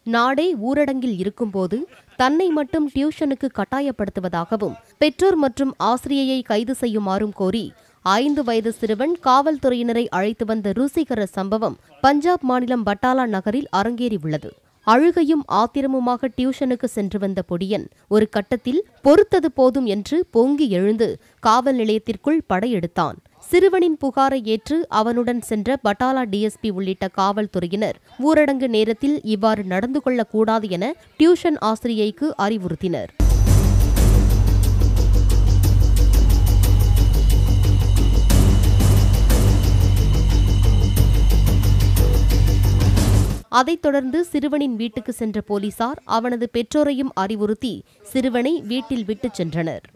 நாடே ஊரடங்கில் இருக்கும்போது தன்னை மட்டும் டியூஷனுக்கு கட்டாயப்படுத்துவதாகவும் பெற்றோர் மற்றும் ஆசிரியையை கைது செய்யுமாறும் கோரி ஐந்து வயது சிறுவன் காவல்துறையினரை அழைத்து வந்த ருசிகர சம்பவம் பஞ்சாப் மாநிலம் பட்டாலா நகரில் அரங்கேறியுள்ளது அழுகையும் ஆத்திரமுமாக டியூஷனுக்கு சென்று வந்த பொடியன் ஒரு கட்டத்தில் பொறுத்தது போதும் என்று பொங்கி எழுந்து காவல் நிலையத்திற்குள் படையெடுத்தான் சிறுவனின் புகாரை ஏற்று அவனுடன் சென்ற பட்டாலா டிஎஸ்பி உள்ளிட்ட காவல்துறையினர் ஊரடங்கு நேரத்தில் இவ்வாறு நடந்து கொள்ளக்கூடாது என டியூஷன் ஆசிரியைக்கு அறிவுறுத்தினர் அதைத் தொடர்ந்து சிறுவனின் வீட்டுக்கு சென்ற போலீசார் அவனது பெற்றோரையும் அறிவுறுத்தி சிறுவனை வீட்டில் விட்டுச் சென்றனர்